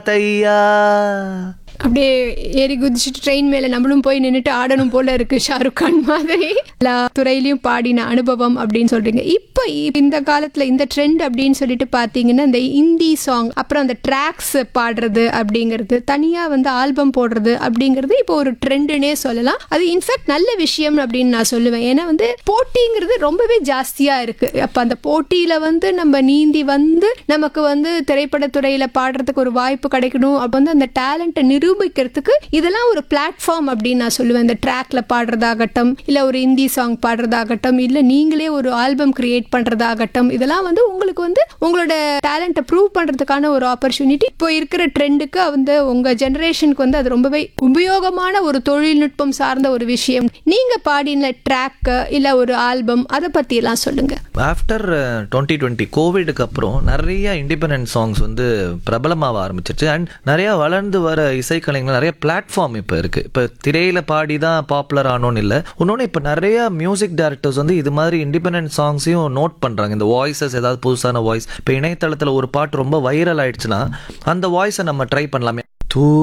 தையா அப்படியே ஏறி குதிச்சுட்டு ட்ரெயின் மேல நம்மளும் போய் நின்னுட்டு ஆடணும் போல இருக்கு ஷாருக் கான் மாதிரி எல்லா துறையிலயும் பாடின அனுபவம் அப்படின்னு சொல்றீங்க இப்போ இந்த காலத்துல இந்த ட்ரெண்ட் அப்படின்னு சொல்லிட்டு பாத்தீங்கன்னா இந்த இந்தி சாங் அப்புறம் அந்த ட்ராக்ஸ் பாடுறது அப்படிங்கிறது தனியா வந்து ஆல்பம் போடுறது அப்படிங்கிறது இப்போ ஒரு ட்ரெண்டுனே சொல்லலாம் அது இன்ஃபேக்ட் நல்ல விஷயம் அப்படின்னு நான் சொல்லுவேன் ஏன்னா வந்து போட்டிங்கிறது ரொம்பவே ஜாஸ்தியா இருக்கு அப்ப அந்த போட்டியில வந்து நம்ம நீந்தி வந்து நமக்கு வந்து திரைப்படத்துறையில பாடுறதுக்கு ஒரு வாய்ப்பு கிடைக்கணும் அப்ப வந்து அந்த டேலண்ட்டை நிரூபிக்கிறதுக்கு இதெல்லாம் ஒரு பிளாட்ஃபார்ம் அப்படின்னு நான் சொல்லுவேன் இந்த ட்ராக்ல பாடுறதாகட்டும் இல்ல ஒரு ஹிந்தி சாங் பாடுறதாகட்டும் இல்ல நீங்களே ஒரு ஆல்பம் கிரியேட் பண்றதாகட்டும் இதெல்லாம் வந்து உங்களுக்கு வந்து உங்களோட டேலண்ட்டை ப்ரூவ் பண்றதுக்கான ஒரு ஆப்பர்ச்சுனிட்டி இப்போ இருக்கிற ட்ரெண்டுக்கு வந்து உங்க ஜெனரேஷனுக்கு வந்து அது ரொம்பவே உபயோகமான ஒரு தொழில்நுட்பம் சார்ந்த ஒரு விஷயம் நீங்க பாடின ட்ராக் இல்ல ஒரு ஆல்பம் அதை பத்தி எல்லாம் சொல்லுங்க ஆஃப்டர் டுவெண்ட்டி டுவெண்ட்டி கோவிடுக்கு அப்புறம் நிறைய இண்டிபெண்டன்ட் சாங்ஸ் வந்து பிரபலமாக ஆரம்பிச்சிருச்சு அண்ட் நிறைய வளர்ந்து வர இசைக்கலைஞர்கள் நிறைய பிளாட்ஃபார்ம் இப்போ இருக்கு இப்போ திரையில பாடி தான் பாப்புலர் ஆனோன்னு இல்லை இன்னொன்று இப்போ நிறைய மியூசிக் டைரக்டர்ஸ் வந்து இது மாதிரி இண்டிபெண்டன்ட் சாங்ஸையும் நோட் பண்றாங்க இந்த வாய்ஸஸ் ஏதாவது புதுசான வாய்ஸ் இப்போ இணையதளத்தில் ஒரு பாட்டு ரொம்ப வைரல் ஆயிடுச்சுன்னா அந்த வாய்ஸை நம்ம ட்ரை பண்ணலாமே தூ